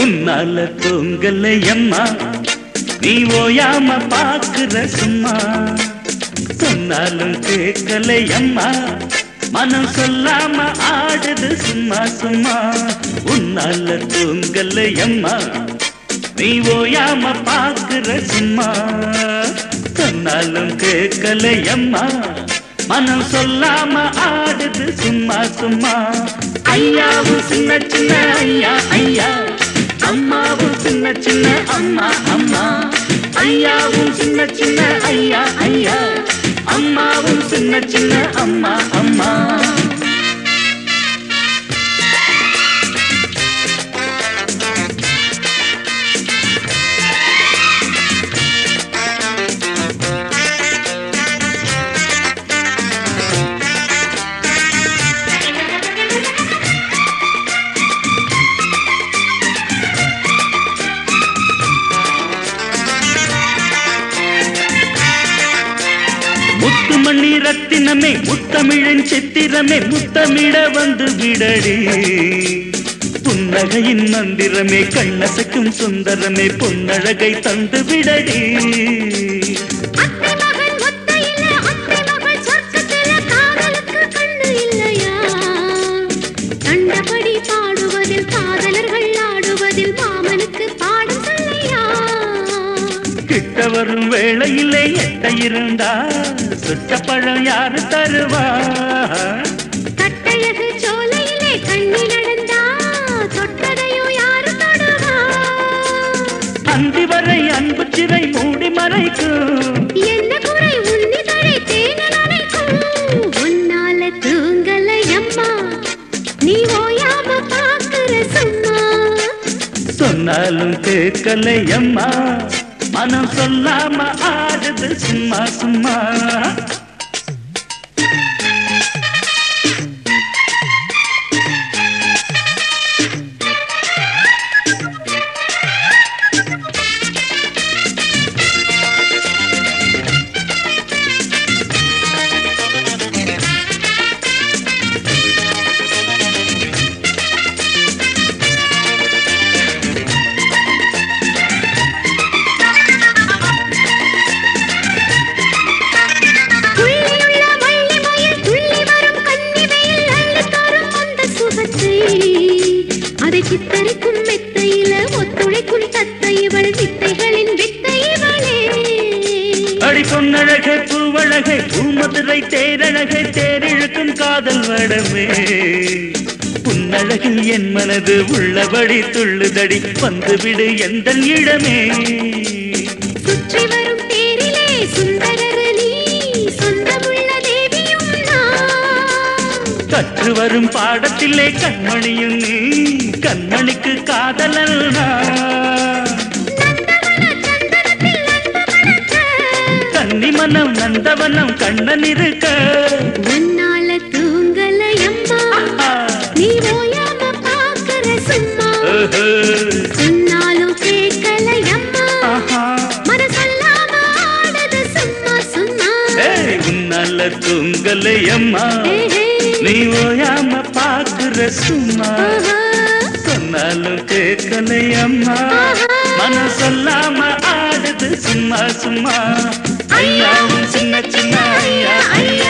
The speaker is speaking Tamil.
உன்னால தூங்கலையம்மா நீ ஓயாம பாக்குற சும்மா சொன்னாலும் கேட்கலையம்மா மனம் சொல்லாம ஆடுது சும்மா சும்மா உன்னால தூங்கலையம்மா நீ ஓயாம பாக்குற சும்மா சொன்னாலும் கேட்கலையம்மா மனம் சொல்லாம ஆடுது சும்மா சும்மா ஐயாவும் சின்ன சின்ன ஐயா ஐயா அம்மாவும் சின்ன சின்ன அம்மா அம்மா ஐயாவும் சின்ன சின்ன ஐயா ஐயா அம்மாவும் சின்ன சின்ன அம்மா அம்மா முத்துமணி ரத்தினமே முத்தமிழின் சித்திரமே முத்தமிட வந்து விடடி புன்னகையின் மந்திரமே கண்ணசைக்கும் சுந்தரமே பொன்னழகை தந்து விடடி அத்தை மகன் ஒத்தையில அத்தை மகள் சொர்க்கத்தில காதலுக்கு கண்ணு இல்லையா கண்டபடி பாடுவதில் காதலர்கள் ஆடுவதில் மாமனுக்கு பாடம் சொல்லையா கிட்ட வரும் வேளையிலே எட்ட இருந்தா சுட்ட பழம் யாரு தருவா கட்டழகு சோலையிலே கண்ணி நடந்தா தொட்டதையோ யாரு தொடுவா அந்தி வரை அன்பு சிறை மூடி மறைக்கும் என்ன குறை உன்னிதழை தேனல் அணைக்கும் உன்னால தூங்கலை அம்மா நீ ஓயாம பாக்குற சும்மா சொன்னாலும் கேட்கலையம்மா மனம் சொல்லாம ஆடுது சும்மா சும்மா துள்ளியுள்ள வள்ளி மயில் துள்ளி வரும் கன்னி வெயில் அள்ளி தரும் அந்த சுகத்தை அதை சித்தரிக்கும் மெத்தையில ஒத்துழைக்கும் தத்தை இவள் வித்தைகளின் வித்தை இவளே அடி பொன்னழகை பூவழகை பூமதுரை தேரழகை தேரிழுக்கும் காதல் வடமே புன்னழகில் என் மனது உள்ளபடி துள்ளுதடி வந்துவிடு எந்த இடமே சுற்றி வரும் தேரிலே சுந்தரரு நீ சொந்தமுள்ள தேவியும் நான் கற்று வரும் பாடத்திலே கண்மணியும் நீ கண்மணிக்கு காதலல் நான். நந்தவன சந்தனத்தில் அன்பு மணக்க கன்னி மனம் நந்தவனம் கண்ணன் இருக்க உன்னால தூங்கலை அம்மா ஆ, நீ ஓயாம பாக்குற சும்மா ஓஹோ, சொன்னாலும் கேட்கலை அம்மா ஆஹா. மனசல்லாம ஆடுது சும்மா சும்மா ஏய், உன்னால தூங்கலையம்மா ஏஹே, நீ ஓயாம பாக்குற சும்மா ஆஹா, சொன்னாலும் கேட்கலையம்மா ஆஹா. மனம் சொல்லாம ஆடுது சும்மா சும்மா ஐயாவும் சின்ன சின்ன ஐயா ஐயா